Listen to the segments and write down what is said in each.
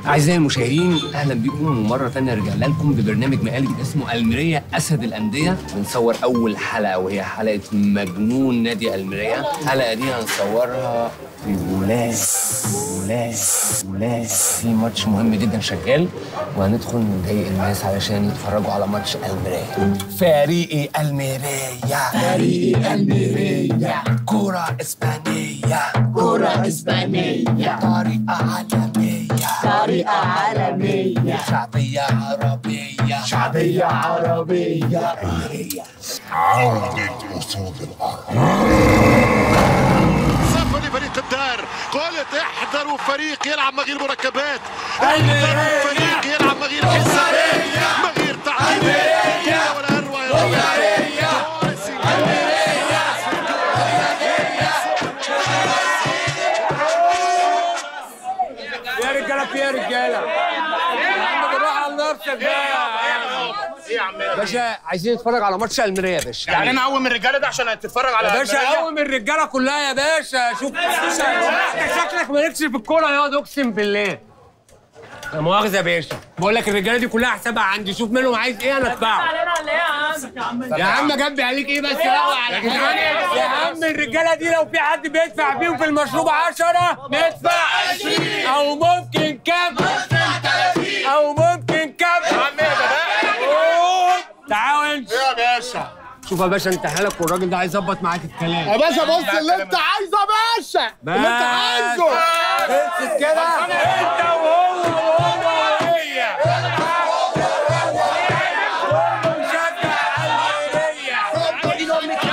أعزائي المشاهدين أهلا بكم ومرة تانية رجعنا لكم ببرنامج مقالب اسمه المرية أسد الأندية بنصور أول حلقة وهي حلقة مجنون نادي المرية الحلقة دي هنصورها في بولاد بولاد بولاد في ماتش مهم جدا شغال وهندخل نضايق الناس علشان يتفرجوا على ماتش المرية فريقي المرية فريقي المرية كرة إسبانية كرة إسبانية طريقة عالمية طريقة عالمية شعبية عربية شعبية عربية عودة أسود الأرض صفر لفريق الدار قلت احذروا فريق يلعب من غير مركبات المرية. احذروا فريق يلعب من غير حسابات من غير تعقيدات كده ولا اروع يا رب. يا رجاله في يا رجاله بالراحه على نفسك بقى باشا عايزين نتفرج على ماتش الميريا يا باشا يعني انا اقوم الرجاله ده عشان تتفرج على يا باشا المراية؟ قوم الرجاله كلها يا باشا شوف انت شكلك مالكش في الكوره ياض اقسم بالله لا مؤاخذه يا باشا بقول لك الرجاله دي كلها حسابها عندي شوف منهم عايز ايه انا ادفعه يا عم جنبي عليك ايه بس روق على حالك يا عم الرجاله دي لو في حد بيدفع بيهم في المشروب 10 ندفع او ممكن كام او ممكن كام يا عم ايه ده تعالوا انت يا باشا شوف يا باشا انت حالك والراجل ده عايز يظبط معاك الكلام يا باشا بص اللي انت عايزه يا باشا اللي انت عايزه خلصت كده انت وهو وهو وهي مشجع الميرية.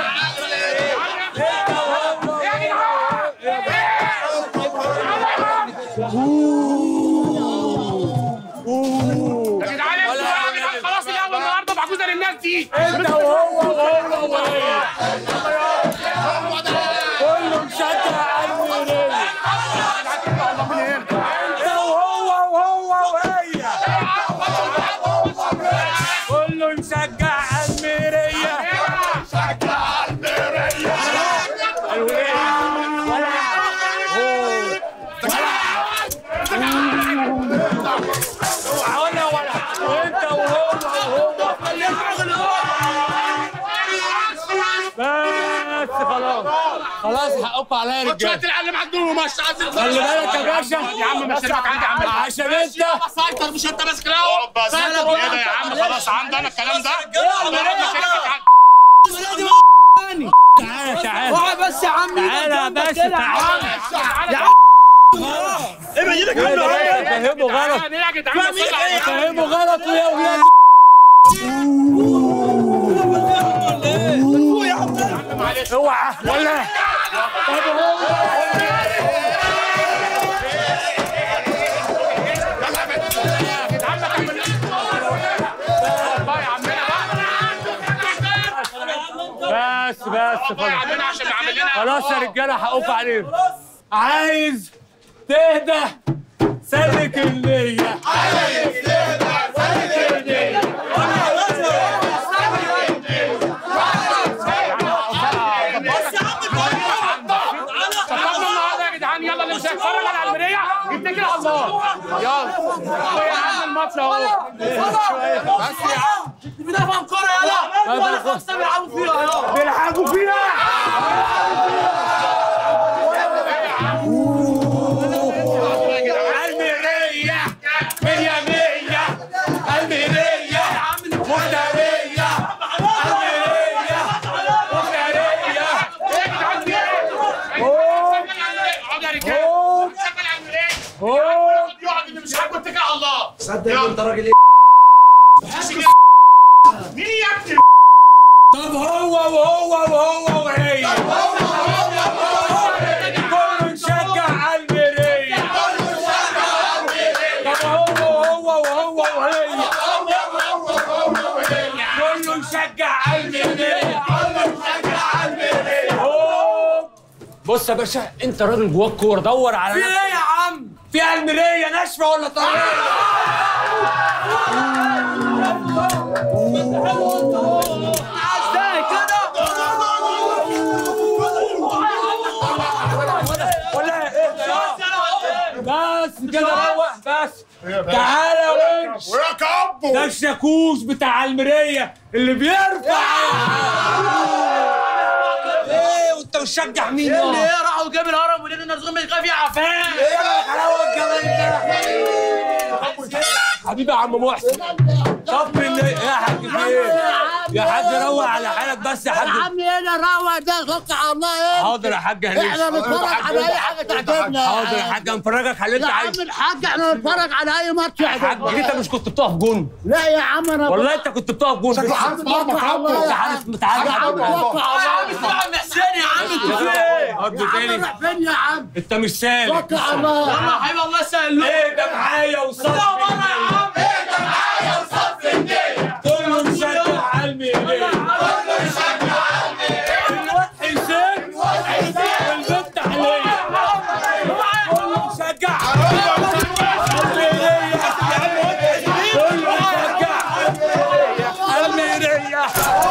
خلاص الاول النهارده معجوزه للناس دي انت وهو وهو وهي كله مشجع الميرية. انت وهو وهو وهي كله مشجع الميرية ولا ولا وانت وهو وهو بس خلاص خلاص حقكم عليا يا شويه رجاله العلم عندهم ومش عايز خلي بالك يا باشا يا عم مش سيبك عندي يا عم عشان انت سيطر مش انت ماسك الاول بس سيطر ايه وانت ده يا عم خلاص عندي انا الكلام ده تعالى تعالى اوعى بس يا عم تعالى يا باشا تعالى ابعد ايدك فهمه غلط ايه يا جدعان فهمه غلط ويا ولاد اوعى ولا بس بس خلاص عشان عامل لنا خلاص يا رجاله حقوق عليهم عايز تهدى سلك النية طب النهارده يا جدعان يلا اللي مش هيتفرج على المرايه يتكل على الله يلا هو يا عم الماتش اهو بس يا عم بنفهم كورة يلا ولا خمسة بيلعبوا فيها يلا بيلعبوا فينا الميرية مية مية الميرية مفترية الميرية مفترية اقعد يا رجاله هوب شغل على المرايه هوب يقعد اللي مش عاجبه اتكل على الله صدق انت راجل ايه مين يا ابني طب هو وهو وهو وهي كله نشجع على الميرية طب هو وهو وهو وهي كله نشجع على الميرية هوب. بص يا باشا انت راجل جواك كوره دور على في ايه يا عم؟ فيها الميرية ناشفه ولا طريه؟ ازاي كده ولا ايه؟ بس كده روق بس تعالى يا ونش ويا كابو ده الشاكوش بتاع المرايه اللي بيرفع ايه وانت مشجع مين اللي يا ايه راحوا جاب الهرم ولقينا النرزوم مش خايف عفان ايه حلاوه الجمال ده حبيبي يا عم محسن طب من ايه يا حاج في ايه يا حاج روق على حالك بس يا حاج عمي انا روق ده توكل على الله ايه حاضر يا حاج هنمشي احنا نتفرج على اي حاجه تعجبنا حاضر يا حاج هنفرجك على اللي يا انت عم عايزه الحاج احنا نتفرج على اي ماتش حاج يعجبنا انت مش كنت بتقف جون لا يا عم انا والله انت كنت بتقف جون بس توكل على الله انت يا حارس عم متعادل يا عم توكل على الله يا عم حسين يا عم انت في ايه؟ قصدي يا عم تاني روح فين يا عم انت مش سالك توكل على الله يا يا عم حبيبي الله يسهل له ايه ده معايا وصف بره يا عم كله مشجع علمي ايه الواد حسين والبنت عليا كله مشجع كله مشجع الميرية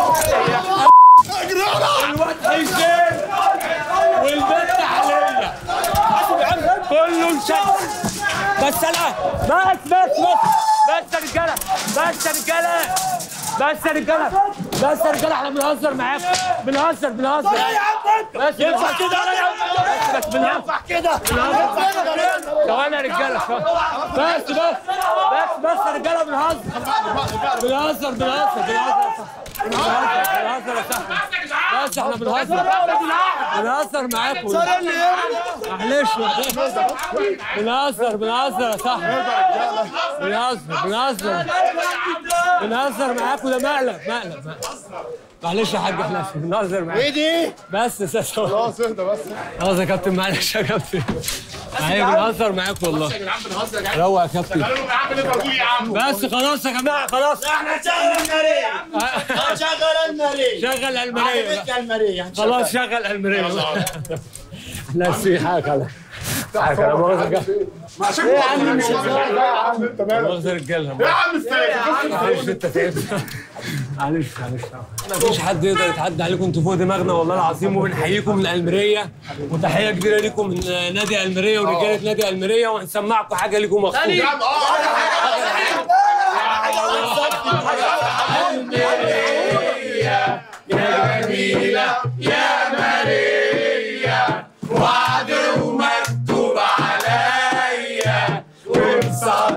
الواد حسين والبنت عليا كله مشجع بس انا بس بس بس بس يا رجاله بس يا رجاله بس يا رجاله بس يا رجاله احنا بنهزر معاكم بنهزر بنهزر بس ينفع كده بس بس بنهزر كده ثواني يا رجاله بس بس بس بس يا رجاله بنهزر بنهزر بنهزر بنهزر بنهزر يا صاحبي بس احنا بنهزر بنهزر معاكم معلش بنهزر بنهزر يا صاحبي بنهزر بنهزر بنهزر معاكم ده مقلب مقلب مقلب. معلش يا حاج احنا بنهزر معاكم ايه دي؟ بس يا ساتر خلاص اهدى بس خلاص يا كابتن معلش يا كابتن معايا بنهزر معاكم والله روق يا كابتن بس خلاص يا جماعه خلاص احنا شغل الماريه شغل الماريه شغل المرايه بقى. الماريه خلاص شغل المرايه بقى. لا في حاجه على حاجه انا مؤاخذه عشان يا عم مش يا عم انت مالك مؤاخذه رجاله يا عم استنى معلش انت تعبت معلش معلش ما فيش حد يقدر يتعدى عليكم انتوا فوق دماغنا والله العظيم وبنحييكم من المريه وتحيه كبيره ليكم من نادي المريه ورجاله نادي المريه وهنسمعكم حاجه ليكم مخصوص يا عم اه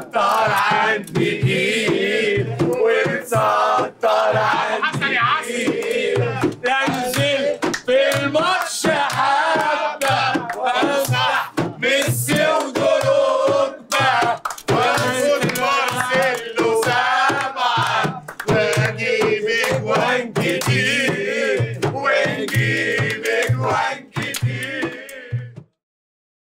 حسن يا عسل